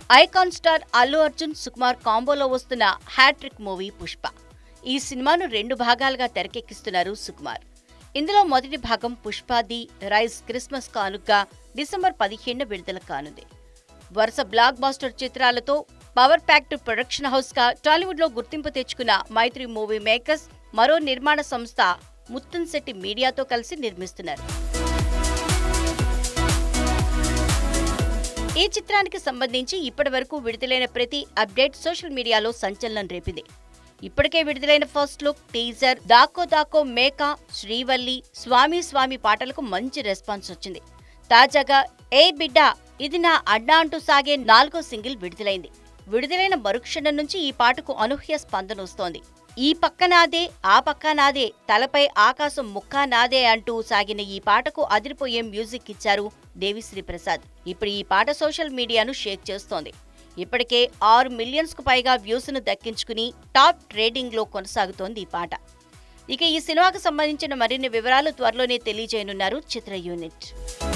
icon star Allu Arjun Sukumar కాంబోలో వస్తున్న hattrick movie Pushpa ఈ సినిమాను రెండు భాగాలుగా తెరకెక్కిస్తున్నారు సుకుమార్ ఇందులో మొదటి భాగం పుష్ప ది రైస్ క్రిస్మస్ కానుగ్గా డిసెంబర్ పదిహేను విడుదల కానుంది వరుస బ్లాక్ బాస్టర్ చిత్రాలతో పవర్ ప్యాక్డ్ ప్రొడక్షన్ హౌస్ గా టాలీవుడ్ లో గుర్తింపు తెచ్చుకున్న మైత్రి మూవీ మేకర్స్ మరో నిర్మాణ సంస్థ ముత్తంశెట్టి మీడియాతో కలిసి నిర్మిస్తున్నారు ఈ చిత్రానికి సంబంధించి ఇప్పటి వరకు విడుదలైన ప్రతి అప్డేట్ సోషల్ మీడియాలో సంచలనం రేపింది ఇప్పటికే విడుదలైన first look teaser Daakko Daakko Meka Srivalli Saami Saami పాటలకు మంచి రెస్పాన్స్ వచ్చింది తాజాగా ఏ బిడ్డ ఇది నా అడ్డా అంటూ సాగే నాలుగో సింగిల్ విడుదలైంది విడుదలైన మరుక్షణం నుంచి ఈ పాటకు అనూహ్య స్పందన వస్తోంది ఈ పక్క నాదే ఆ పక్క నాదే తలపై ఆకాశం ముక్కా నాదే అంటూ సాగిన ఈ పాటకు అదిరిపోయే మ్యూజిక్ ఇచ్చారు దేవిశ్రీ ప్రసాద్ ఇప్పుడు ఈ పాట సోషల్ మీడియాను షేక్ చేస్తోంది ఇప్పటికే ఆరు మిలియన్స్ కు పైగా వ్యూస్ ను దక్కించుకుని టాప్ ట్రేడింగ్ లో కొనసాగుతోంది ఈ పాట ఇక ఈ సినిమాకు సంబంధించిన మరిన్ని వివరాలు త్వరలోనే తెలియజేయనున్నారు చిత్ర యూనిట్